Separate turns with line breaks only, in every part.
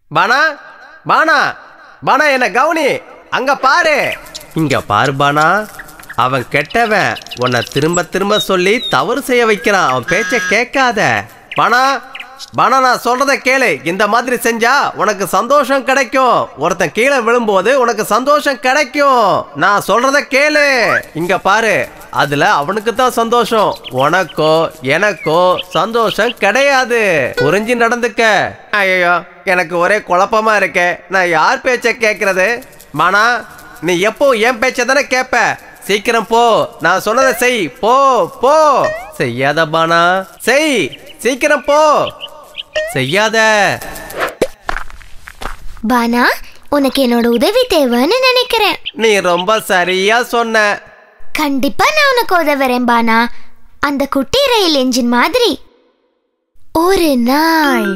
பானா பானா பானா என்ன கவுனி அங்க பாரு இங்க பாரு பானா அவன் கெட்டவன் உன்னை திரும்ப திரும்ப சொல்லி தவறு செய்ய வைக்கிறான் அவன் பேச்ச கேட்காத பானா பானா நான் சொல்றத கேளு இந்த மாதிரி செஞ்சா உனக்கு சந்தோஷம் கிடைக்கும் ஒருத்தன் கீழே விழும்போது உனக்கு சந்தோஷம் கிடைக்கும் நான் சொல்றத கேளு இங்க பாரு அதுல அவனுக்கு தான் சந்தோஷம் உனக்கோ எனக்கோ சந்தோஷம் கிடையாது புரிஞ்சு நடந்துக்க ஐயோ எனக்கு ஒரே குழப்பமா இருக்கே நான் யார் பேச்ச கேட்கறது மானா நீ எப்போ என் பேச்ச தானே கேட்ப சீக்கிரம் போ நான் சொன்னதை செய் போ போ செய்யாத பானா செய் சீக்கிரம் போ செய்யாத
பானா உனக்கு என்னோட உதவி தேவைன்னு நினைக்கிறேன்
நீ ரொம்ப சரியா சொன்ன
கண்டிப்பா நான் உனக்கு உதவுறேன் பானா அந்த குட்டி ரயில் என்ஜின் மாதிரி ஒரு நாள்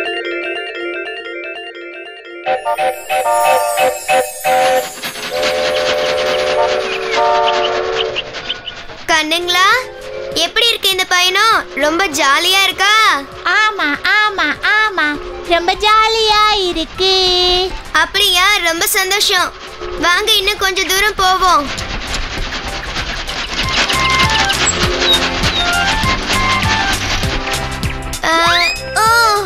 கண்ணுங்களா எப்படி இருக்கு இந்த பயணம் ரொம்ப ஜாலியா இருக்கா
ஆமா ஆமா ஆமா ரொம்ப ஜாலியா இருக்கு
அப்படியா ரொம்ப சந்தோஷம் வாங்க இன்னும் கொஞ்சம் தூரம் போவோம் ஆ, ஓ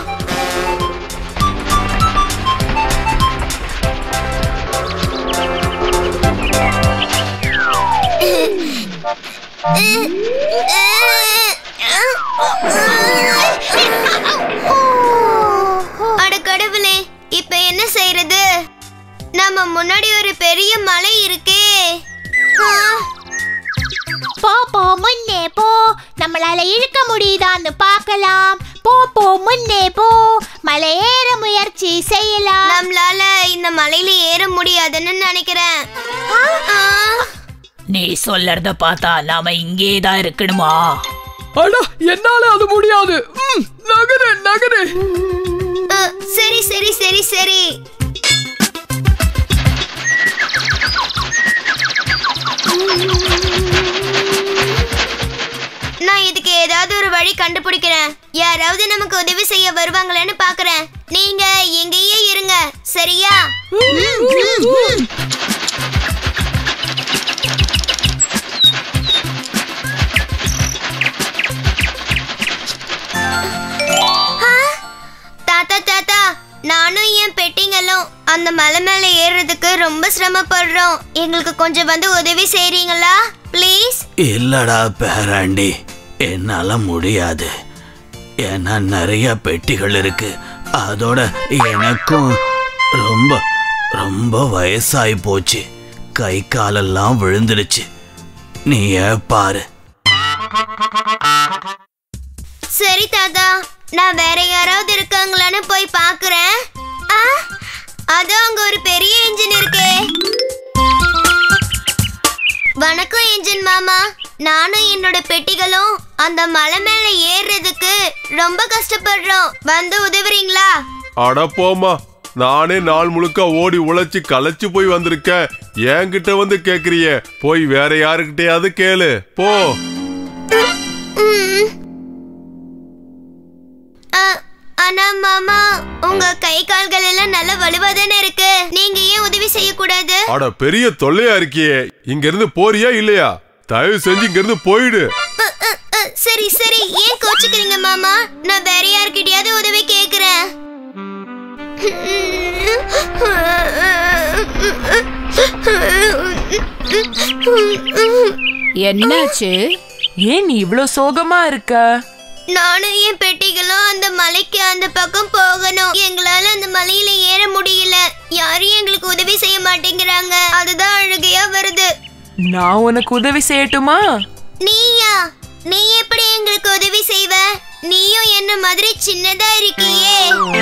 அட கடவுளே இப்ப என்ன செய்யறது நம்ம முன்னாடி ஒரு பெரிய மலை இருக்கே ஆ,
போ போ முன்னே போ நம்மளால இழுக்க முடியுதான்னு பார்க்கலாம் போ போ முன்னே போ மலை ஏற முயற்சி செய்யலாம்
நம்மளால இந்த மலையில ஏற முடியாதுன்னு நினைக்கிறேன் ஆ,
நீ சொல்லறத பார்த்தா நாம இங்கே தான் இருக்கணுமா
அட என்னால அது முடியாது ம், நகரு நகரு
ஆ, சரி சரி சரி சரி நான் இதுக்கு ஏதாவது ஒரு வழி கண்டுபிடிக்கிறேன் யாராவது நமக்கு உதவி செய்ய வருவாங்களேன்னு பாக்குறேன் நீங்க எங்கேயே இருங்க சரியா தாத்தா தாத்தா நானும் என் பெட்டிங்களும் அந்த மலை மேல ஏறுறதுக்கு ரொம்ப சிரமப்படுறோம் எங்களுக்கு கொஞ்சம் வந்து உதவி செய்றீங்களா ப்ளீஸ்
இல்லடா பேராண்டி என்னால முடியாது ஏன்னா நிறைய பெட்டிகள் இருக்கு அதோட எனக்கும் ரொம்ப ரொம்ப வயசாகி போச்சு கை காலெல்லாம் விழுந்துடுச்சு நீயே பாரு
சரி தாத்தா நான் வேற யாராவது இருக்காங்களான்னு போய் பார்க்கறேன் ஆ அதோ அங்க ஒரு பெரிய இன்ஜின் இருக்கே வணக்கம் இன்ஜின் மாமா நானும் என்னோட பெட்டிகளும் அந்த மலை மேல ஏறுறதுக்கு ரொம்ப கஷ்டப்படுறோம் வந்து உதவுறீங்களா
அட போம்மா நானே நாள் முழுக்க ஓடி உழைச்சு களைச்சு போய் வந்திருக்கேன் என்கிட்ட வந்து கேக்குறியே போய் வேற யாருக்கிட்டயாவது கேளு போ
ஆ, ஆனா மாமா உங்க கை கால்கள் எல்லாம் நல்ல வலுவா தானே இருக்கு நீங்க ஏன் உதவி செய்யக்கூடாது
அட பெரிய தொல்லையா இருக்கியே இங்க இருந்து போறியா இல்லையா தயவு செஞ்சு இங்க இருந்து போயிடு
அ, அ, அ, சரி சரி ஏன் கோச்சுக்கிறீங்க மாமா நான் வேற யார்கிட்டயாவது உதவி கேக்குறேன்
என்னாச்சு ஏன் நீ இவ்ளோ சோகமா இருக்க
நானும் என் பெட்டிகளும் அந்த மலைக்கு அந்த பக்கம் போகணும் எங்களால அந்த மலையில ஏற முடியல யாரும் எங்களுக்கு உதவி செய்ய மாட்டேங்கிறாங்க அதுதான் அழுகையா வருது
நான் உனக்கு உதவி செய்யட்டுமா
நீயா நீ எப்படி எங்களுக்கு உதவி செய்வ நீயும் என்ன மாதிரி சின்னதா இருக்கியே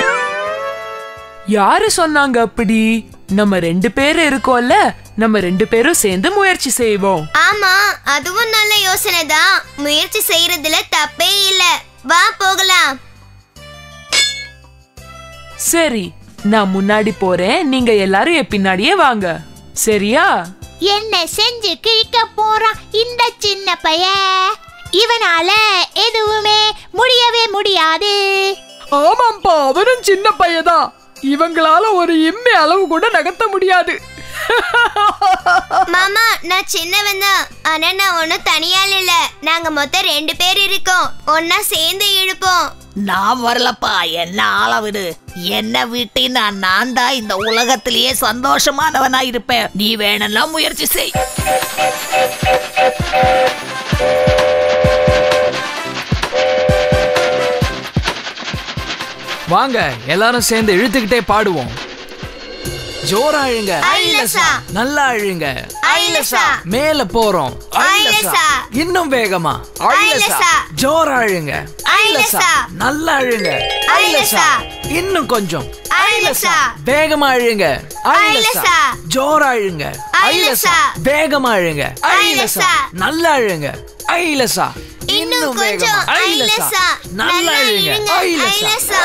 யாரு சொன்னாங்க அப்படி நம்ம ரெண்டு பேரும் இருக்கோம்ல நம்ம ரெண்டு பேரும் சேர்ந்து முயற்சி செய்வோம்
ஆமா அதுவும் நல்ல யோசனை தான் முயற்சி செய்யறதுல தப்பே இல்ல வா போகலாம்
சரி நான் முன்னாடி போறேன் நீங்க எல்லாரும் என் பின்னாடியே வாங்க சரியா
என்ன செஞ்சு கிழிக்க போறான் இந்த சின்ன பையன் இவனால எதுவுமே முடியவே முடியாது
ஆமாம்பா அவனும் சின்ன பையதான் இவங்களால ஒரு இம்மி அளவு கூட நகர்த்த முடியாது
மாமா நான் சின்னவன் தான் ஆனா நான் ஒன்னும் தனியால் இல்ல நாங்க மொத்தம் ரெண்டு பேர் இருக்கோம் ஒன்னா சேர்ந்து இழுப்போம்
நான் வரலப்பா என்ன ஆள விடு என்ன விட்டினா நான் தான் இந்த உலகத்திலேயே சந்தோஷமானவனா இருப்பேன் நீ வேணும்னா முயற்சி செய்
வாங்க எல்லாரும் சேர்ந்து இழுத்துக்கிட்டே பாடுவோம் ஜோரா அழுங்க
ஐலசா.
நல்லா அழுங்க
ஐலசா.
மேல போறோம்
ஐலசா.
இன்னும் வேகமா
ஐலசா.
ஜோரா அழுங்க
ஐலசா.
நல்லா அழுங்க
ஐலசா.
இன்னும் கொஞ்சம்
ஐலசா.
வேகமா அழுங்க
ஐலசா.
ஜோரா அழுங்க
ஐலசா.
வேகமா அழுங்க
ஐலசா.
நல்லா அழுங்க ஐலசா
இன்னும் கொஞ்சம் ஐலசா
நல்லா அழுங்க ஐலசா
ஐலசா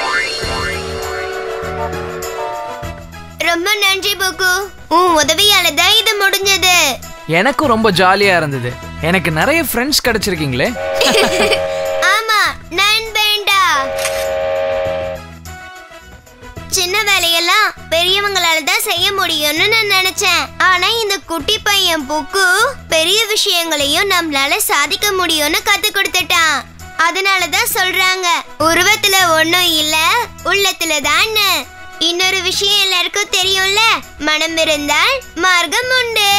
ரொம்ப நன்றி புக்கு உன் உதவியால தான் இது முடிஞ்சது
எனக்கும் ரொம்ப ஜாலியா இருந்தது எனக்கு நிறைய ஃப்ரெண்ட்ஸ் கிடைச்சிருக்கீங்களே
ஆமா நண்பேண்டா சின்ன வேலையெல்லாம் பெரியவங்களால தான் செய்ய முடியும்னு நான் நினைச்சேன் ஆனா இந்த குட்டி பையன் புக்கு பெரிய விஷயங்களையும் நம்மளால சாதிக்க முடியும்னு கத்து கொடுத்துட்டான் அதனால தான் சொல்றாங்க உருவத்துல ஒண்ணும் இல்ல உள்ளத்துல தான் இன்னொரு விஷயம் எல்லாருக்கும் தெரியும்ல மனம் இருந்தால் மார்க்கம் உண்டு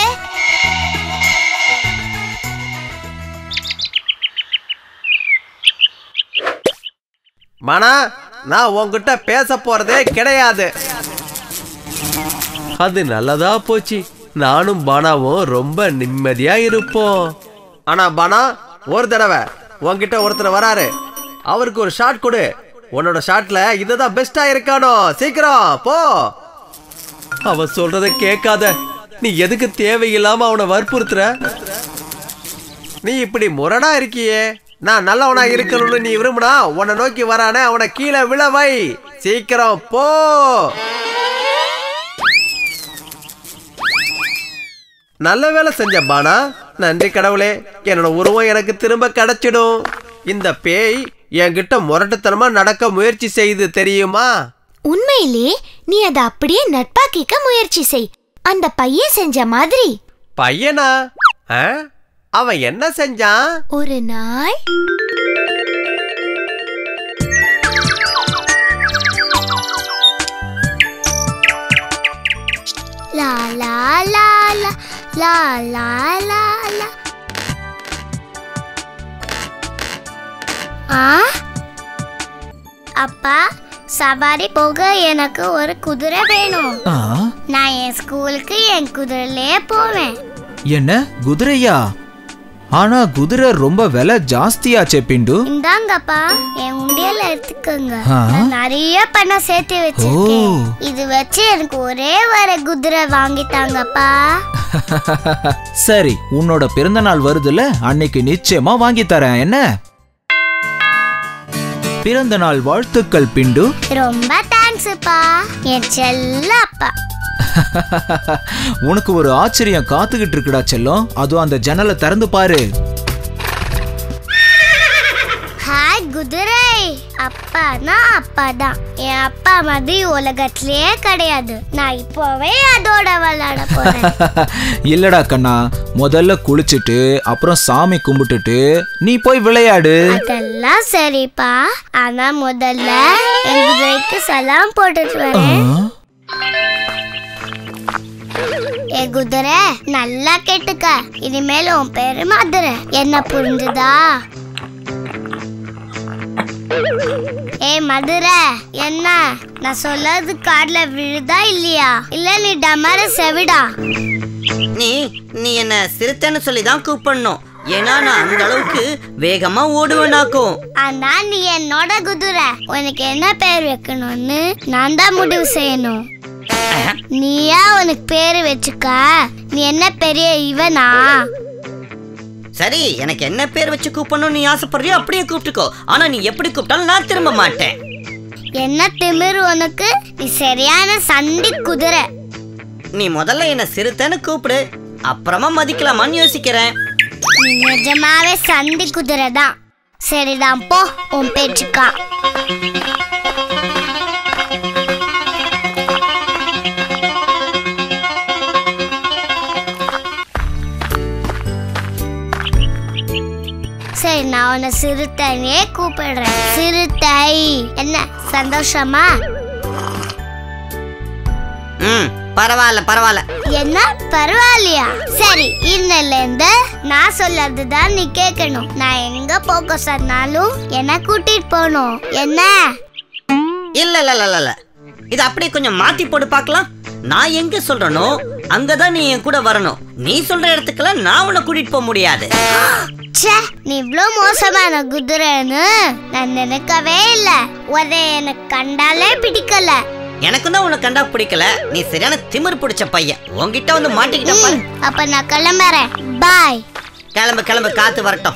மனா நான் உன்கிட்ட பேச போறதே கிடையாது அது நல்லதா போச்சு நானும் பானாவும் ரொம்ப நிம்மதியா இருப்போம் ஆனா பானா ஒரு தடவை உன்கிட்ட ஒருத்தர் வராரு அவருக்கு ஒரு ஷாட் கொடு உன்னோட ஷாட்ல இதுதான் பெஸ்டா இருக்கானோ சீக்கிரம் போ அவன் சொல்றத கேட்காத நீ எதுக்கு தேவையில்லாம அவனை வற்புறுத்துற நீ இப்படி முரடா இருக்கியே நான் நல்லவனா இருக்கணும்னு நீ விரும்புனா உன்னை நோக்கி வரானே அவனை கீழே விழ வை சீக்கிரம் போ நல்ல வேலை செஞ்ச பானா நன்றி கடவுளே என்னோட உருவம் எனக்கு திரும்ப கிடைச்சிடும் இந்த பேய் என்கிட்ட முரட்டுத்தனமா நடக்க முயற்சி செய்து தெரியுமா
உண்மையிலே நீ அதை அப்படியே நட்பாக்கிக்க முயற்சி செய் அந்த பையன் செஞ்ச மாதிரி
பையனா ஆ? அவன் என்ன செஞ்சான்
ஒரு நாள் லா லா லா லா லா லா லா லா ஆ அப்பா சவாரி போக எனக்கு ஒரு குதிரை வேணும்
ஆ
நான் என் ஸ்கூலுக்கு என் குதிரையிலே போவேன்
என்ன குதிரையா ஆனா குதிரை ரொம்ப விலை ஜாஸ்தியாச்சே பிண்டு
இந்தாங்கப்பா என் உண்டியல எடுத்துக்கோங்க
ஆ.
நான் நிறைய பணம் சேர்த்து வச்சிருக்கேன்
ஓ.
இது வச்சு எனக்கு ஒரே வர குதிரை வாங்கிட்டாங்கப்பா
சரி உன்னோட பிறந்த நாள் வருதுல அன்னைக்கு நிச்சயமா வாங்கி தரேன் என்ன பிறந்த நாள் வாழ்த்துக்கள் பிண்டு
ரொம்ப தேங்க்ஸ்ப்பா என் செல்ல அப்பா
உனக்கு ஒரு ஆச்சரியம் காத்துக்கிட்டு இருக்குடா செல்லம் அதுவும் அந்த ஜன்னலை திறந்து பாரு
ஹாய் குதிரை அப்பானா அப்பா தான் என் அப்பா மாதிரி உலகத்திலேயே கிடையாது நான் இப்போவே அதோட விளையாட போறேன்
இல்லடா கண்ணா முதல்ல குளிச்சுட்டு அப்புறம் சாமி கும்பிட்டுட்டு நீ போய் விளையாடு
அதெல்லாம் சரிப்பா ஆனா முதல்ல என் குதிரைக்கு சலாம் போட்டுட்டு வரேன் ஏ குதிரை நல்லா கேட்டுக்க இனிமேல் உன் பேரு மதுரை என்ன புரிஞ்சுதா ஏ மதுரை என்ன நான் சொல்லது கார்ல விழுதா இல்லையா இல்ல நீ டமர செவிடா
நீ நீ என்ன சிறுத்தைன்னு சொல்லி தான் கூப்பிடணும் ஏன்னா நான் அந்த அளவுக்கு வேகமா ஓடுவேனாக்கும்
ஆனா நீ என்னோட குதிரை உனக்கு என்ன பேர் வைக்கணும்னு நான் தான் முடிவு செய்யணும் நீயா உனக்கு பேரு வச்சுக்க நீ என்ன பெரிய இவனா
சரி எனக்கு என்ன பேர் வச்சு கூப்பிடணும் நீ ஆசைப்படுறியோ அப்படியே கூப்பிட்டுக்கோ ஆனா நீ எப்படி கூப்பிட்டாலும் நான் திரும்ப மாட்டேன்
என்ன திமிரு உனக்கு நீ சரியான சண்டி குதிரை
நீ முதல்ல என்ன சிறுத்தைன்னு கூப்பிடு அப்புறமா மதிக்கலாமான்னு யோசிக்கிறேன்
நீ நிஜமாவே சண்டி குதிரை தான் சரிதான் போ உன் பேச்சுக்கா சரி நான் உன்னை சிறுத்தைனே கூப்பிடுறேன் சிறுத்தை என்ன சந்தோஷமா
ம் பரவாயில்ல பரவாயில்ல
என்ன பரவாயில்லையா சரி இன்னையில இருந்து நான் சொல்லறது தான் நீ கேட்கணும் நான் எங்க போக சொன்னாலும் என்ன கூட்டிட்டு போகணும் என்ன
இல்ல இல்ல இல்ல இல்ல இது அப்படியே கொஞ்சம் மாத்தி போட்டு பார்க்கலாம் நான் எங்க சொல்றேனோ அங்கதான் நீ என் கூட வரணும் நீ சொல்ற இடத்துக்கெல்லாம் நான் உன்னை கூட்டிட்டு போக முடியாது
ச்சே நீ இவ்ளோ மோசமான குதிரைன்னு நான் நினைக்கவே இல்ல உதை எனக்கு கண்டாலே பிடிக்கல
எனக்கு தான் உன்னை கண்டா பிடிக்கல நீ சரியான திமிர் பிடிச்ச பையன் உன்கிட்ட வந்து மாட்டிக்கிட்ட பாரு
ம், அப்ப நான் கிளம்புறேன் பாய்
கிளம்பு கிளம்பு காத்து வரட்டும்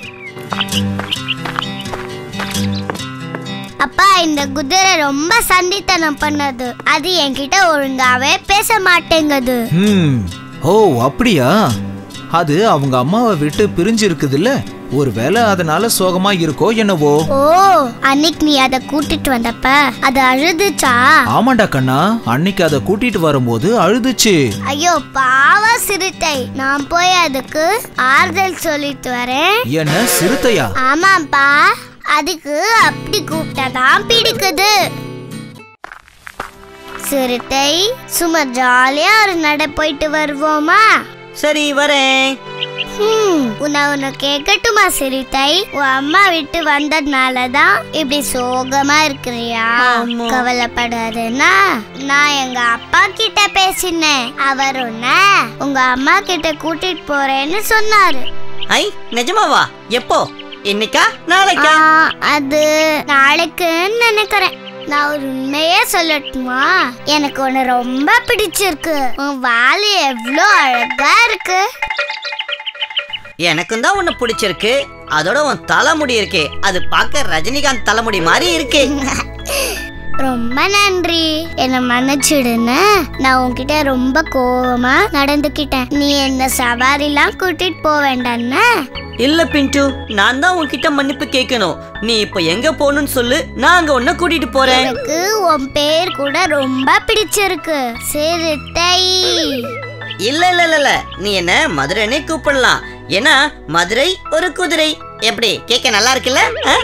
அப்பா இந்த குதிரை ரொம்ப சண்டித்தனம் பண்ணது அது என்கிட்ட ஒழுங்காவே பேச மாட்டேங்குது
ம் ஓ அப்படியா அது அவங்க அம்மாவை விட்டு பிரிஞ்சு இருக்குதுல்ல ஒருவேளை அதனால சோகமா இருக்கோ என்னவோ
ஓ அன்னைக்கு நீ அதை கூட்டிட்டு வந்தப்ப அது அழுதுச்சா
ஆமாண்டா கண்ணா அன்னைக்கு அதை கூட்டிட்டு வரும்போது அழுதுச்சு
ஐயோ பாவ சிறுத்தை நான் போய் அதுக்கு ஆறுதல் சொல்லிட்டு வரேன்
என்ன சிறுத்தையா
ஆமாப்பா அதுக்கு அப்படி கூப்பிட்டாதான் பிடிக்குது சிறுத்தை சும்மா ஜாலியா ஒரு நட போயிட்டு வருவோமா
சரி வரேன்
ஹம், உன்னை ஒண்ணு கேட்கட்டுமா சிறுத்தை உன் அம்மா விட்டு வந்ததுனால தான் இப்படி சோகமா இருக்கிறியா
ஆமா.
கவலைப்படாதேன்னா நான் எங்க அப்பா கிட்ட பேசினேன் அவர் உன்னை உங்க அம்மா கிட்ட கூட்டிட்டு போறேன்னு சொன்னாரு
ஐ நிஜமாவா எப்போ இன்னைக்கா நாளைக்கா
ஆ, அது நாளைக்குன்னு நினைக்கிறேன் நான் ஒரு உண்மையே சொல்லட்டுமா எனக்கு உன்னை ரொம்ப பிடிச்சிருக்கு உன் வாலு எவ்வளோ அழகா இருக்கு
எனக்கும் தான் உன்னை பிடிச்சிருக்கு அதோட உன் தலைமுடி இருக்கே அது பார்க்க ரஜினிகாந்த் தலைமுடி மாதிரி இருக்கு
ரொம்ப நன்றி என்ன மன்னிச்சிடுன்னு நான் உன்கிட்ட ரொம்ப கோவமா நடந்துக்கிட்டேன் நீ என்ன சவாரிலாம் கூட்டிட்டு போக வேண்டான்னு
இல்ல பின்ட்டு நான் தான் உன்கிட்ட மன்னிப்பு கேட்கணும் நீ இப்ப எங்க போகணும்னு சொல்லு நான் அங்க உன்னை கூட்டிட்டு போறேன்
எனக்கு உன் பேர் கூட ரொம்ப பிடிச்சிருக்கு சிறுத்தை
இல்ல இல்ல இல்ல இல்ல நீ என்ன மதுரைனே கூப்பிடலாம் ஏன்னா மதுரை ஒரு குதிரை எப்படி கேட்க நல்லா இருக்குல்ல ஆ?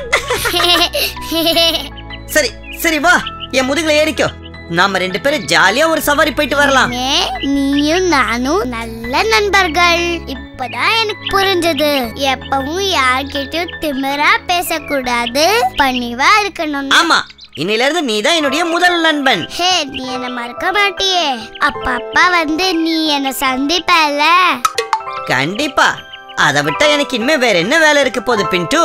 சரி சரி வா என் முதுகுல ஏறிக்கோ நாம ரெண்டு பேரும் ஜாலியா ஒரு சவாரி போயிட்டு வரலாம்
ஏ, நீயும் நானும் நல்ல நண்பர்கள் இப்பதான் எனக்கு புரிஞ்சது எப்பவும் யார்கிட்டயும் திமிரா பேசக்கூடாது பணிவா இருக்கணும்
ஆமா இன்னையில இருந்து நீ தான் என்னுடைய முதல் நண்பன்
ஹே நீ என்ன மறக்க மாட்டியே அப்ப அப்பா வந்து நீ என்ன சந்திப்பல
கண்டிப்பா அதை விட்டா எனக்கு இனிமே வேற என்ன வேலை இருக்கு போகுது பின்ட்டு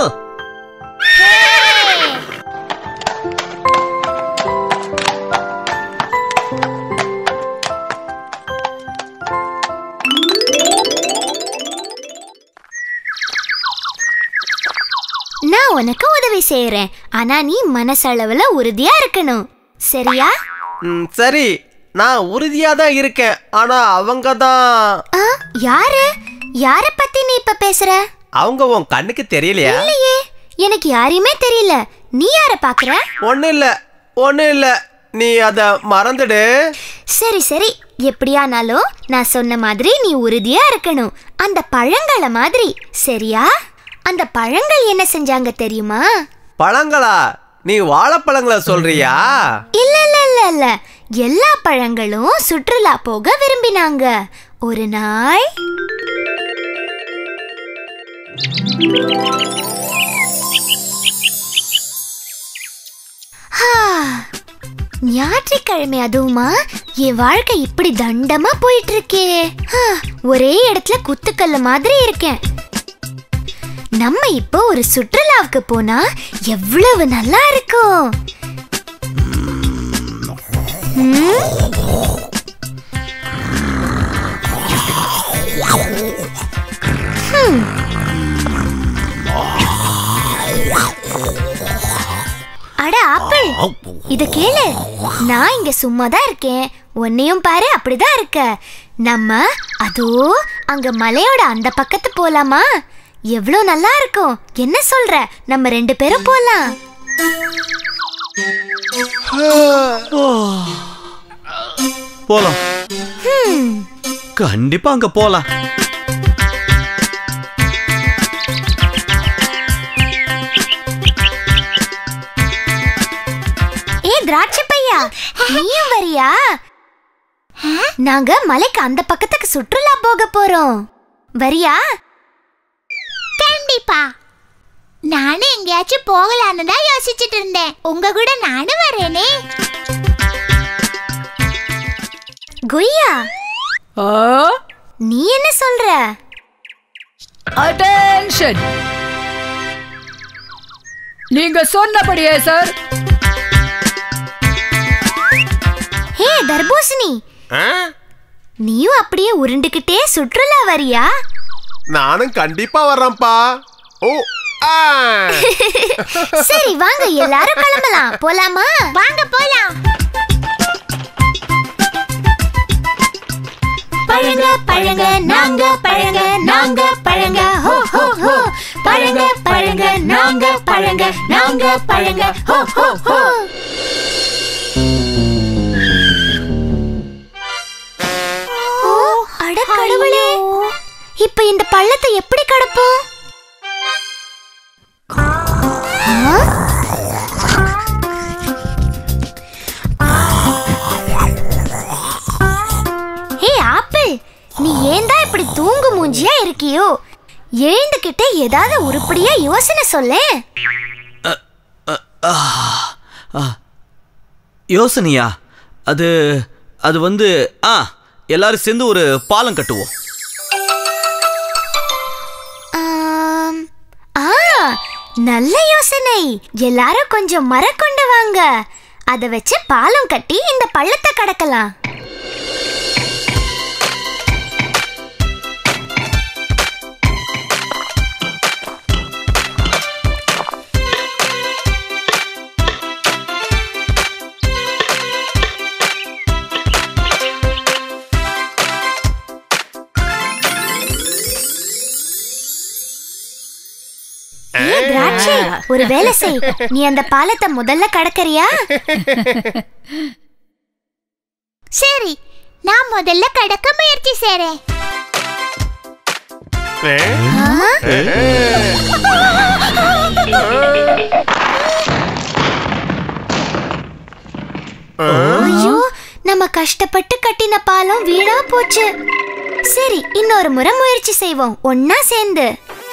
நான் உனக்கு உதவி செய்யறேன் ஆனா நீ மனசளவுல உறுதியா இருக்கணும் சரியா
ம், சரி நான் உறுதியா தான் இருக்கேன் ஆனா அவங்க தான்
ஆ, யாரு யார பத்தி நீ இப்ப பேசுற
அவங்க உன் கண்ணுக்கு தெரியலையா
இல்லையே எனக்கு யாரையுமே தெரியல நீ யார பாக்குற
ஒன்றும் இல்லை ஒன்றும் இல்லை நீ அதை மறந்துடு
சரி சரி எப்படியானாலும் நான் சொன்ன மாதிரி நீ உறுதியா இருக்கணும் அந்த பழங்கள மாதிரி சரியா அந்த பழங்கள் என்ன செஞ்சாங்க தெரியுமா
பழங்களா நீ வாழைப்பழங்களை சொல்றியா
இல்ல இல்ல இல்ல இல்ல எல்லா பழங்களும் சுற்றுலா போக விரும்பினாங்க ஒரு நாள் ஹா, ஞாயிற்றுக்கிழமை அதுவுமா என் வாழ்க்கை இப்படி தண்டமா போயிட்டு இருக்கே ஹா, ஒரே இடத்துல குத்துக்கல்ல மாதிரி இருக்கேன் நம்ம இப்போ ஒரு சுற்றுலாவுக்கு போனா எவ்வளவு நல்லா இருக்கும் ம்? ஹம். அட ஆப்பிள் இத கேளு நான் இங்க சும்மா தான் இருக்கேன் உன்னையும் பாரு அப்படிதான் இருக்க நம்ம அதோ அங்க மலையோட அந்த பக்கத்து போலாமா எவ்வளோ நல்லா இருக்கும் என்ன சொல்ற நம்ம ரெண்டு பேரும் போலாம்
போலாம்
ஹம்.
கண்டிப்பா அங்க போலாம்
அப்படியா நீயும் வரியா நாங்க மலைக்கு அந்த பக்கத்துக்கு சுற்றுலா போக போறோம் வரியா
கண்டிப்பா நானும் எங்கேயாச்சும் போகலான்னு தான் யோசிச்சுட்டு இருந்தேன் உங்க கூட நானும் வரேனே
கொய்யா நீ என்ன சொல்ற
அட்டென்ஷன் நீங்க சொன்னபடியே சார்
ஹே தர்பூசணி நீயும் அப்படியே உருண்டுகிட்டே சுற்றுலா வரியா
நானும் கண்டிப்பா வர்றேன்ப்பா ஓ ஆ.
சரி வாங்க எல்லாரும் கிளம்பலாம் போலாமா
வாங்க போலாம்
பழங்க பழங்க நாங்க பழங்க நாங்க பழங்க ஹோ ஹோ ஹோ பழங்க பழங்க நாங்க பழங்க நாங்க பழங்க ஹோ ஹோ ஹோ ஓ அட கடவுளே இப்ப இந்த பள்ளத்தை எப்படி கடப்போம் ஆ? ஹே ஆப்பிள் நீ ஏன் தான் இப்படி தூங்கு மூஞ்சியா இருக்கியோ எழுந்துகிட்டே ஏதாவது உருப்படியா யோசனை சொல்லேன்
யோசனையா அது அது வந்து ஆ எல்லாரும் சேர்ந்து ஒரு பாலம் கட்டுவோம்
ஆம், ஆ நல்ல யோசனை எல்லாரும் கொஞ்சம் மரம் கொண்டு வாங்க அதை வச்சு பாலம் கட்டி இந்த பள்ளத்தை கடக்கலாம் ஏ திராட்சை ஒரு வேலை செய் நீ அந்த பாலத்தை முதல்ல கடக்கறியா
சரி நான் முதல்ல கடக்க முயற்சி செய்றேன்
ஐயோ நம்ம கஷ்டப்பட்டு கட்டின பாலம் வீணா போச்சு சரி இன்னொரு முறை முயற்சி செய்வோம் ஒன்னா சேர்ந்து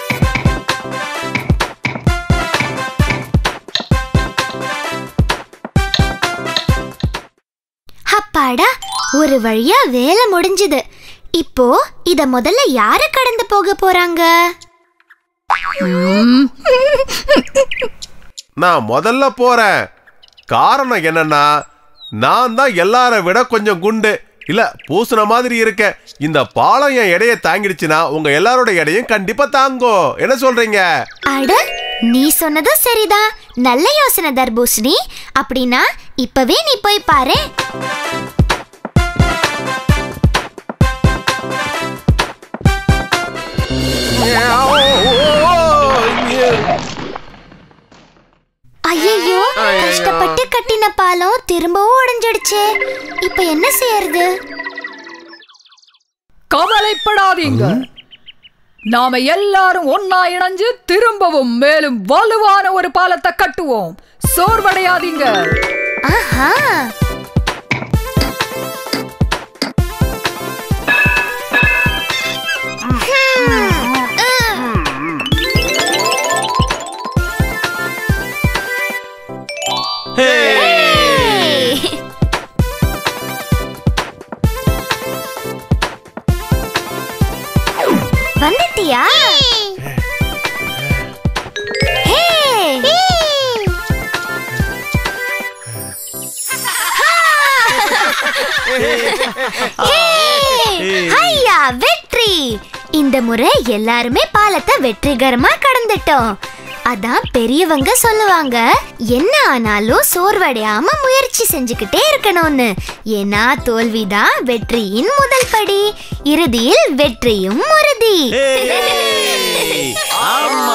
அப்பாடா ஒரு வழியா வேலை முடிஞ்சுது இப்போ இத முதல்ல யாரு கடந்து போக போறாங்க
நான் முதல்ல போறேன் காரணம் என்னன்னா நான் தான் எல்லார விட கொஞ்சம் குண்டு இல்ல பூசுன மாதிரி இருக்கேன் இந்த பாலம் என் எடையை தாங்கிடுச்சுன்னா உங்க எல்லாரோட எடையும் கண்டிப்பா தாங்கும் என்ன சொல்றீங்க
அட நீ சொன்னதும் சரிதான் நல்ல யோசனை தர்பூசணி அப்படின்னா இப்பவே நீ போய் பாரு ஐயோ கஷ்டப்பட்டு கட்டின பாலம் திரும்பவும் உடைஞ்சிடுச்சே இப்ப என்ன செய்யறது
கவலைப்படாதீங்க நாம எல்லாரும் ஒன்னா இணைஞ்சு திரும்பவும் மேலும் வலுவான ஒரு பாலத்தை கட்டுவோம் சோர்வடையாதீங்க
ஆஹா வந்துட்டியா ஹே ஐயா வெற்றி இந்த முறை எல்லாருமே பாலத்தை வெற்றிகரமா கடந்துட்டோம் அதான் பெரியவங்க சொல்லுவாங்க என்ன ஆனாலும் சோர்வடையாம முயற்சி செஞ்சுக்கிட்டே இருக்கணும்னு ஏன்னா தோல்விதான் வெற்றியின் முதல் படி இறுதியில் வெற்றியும் உறுதி
ஆமா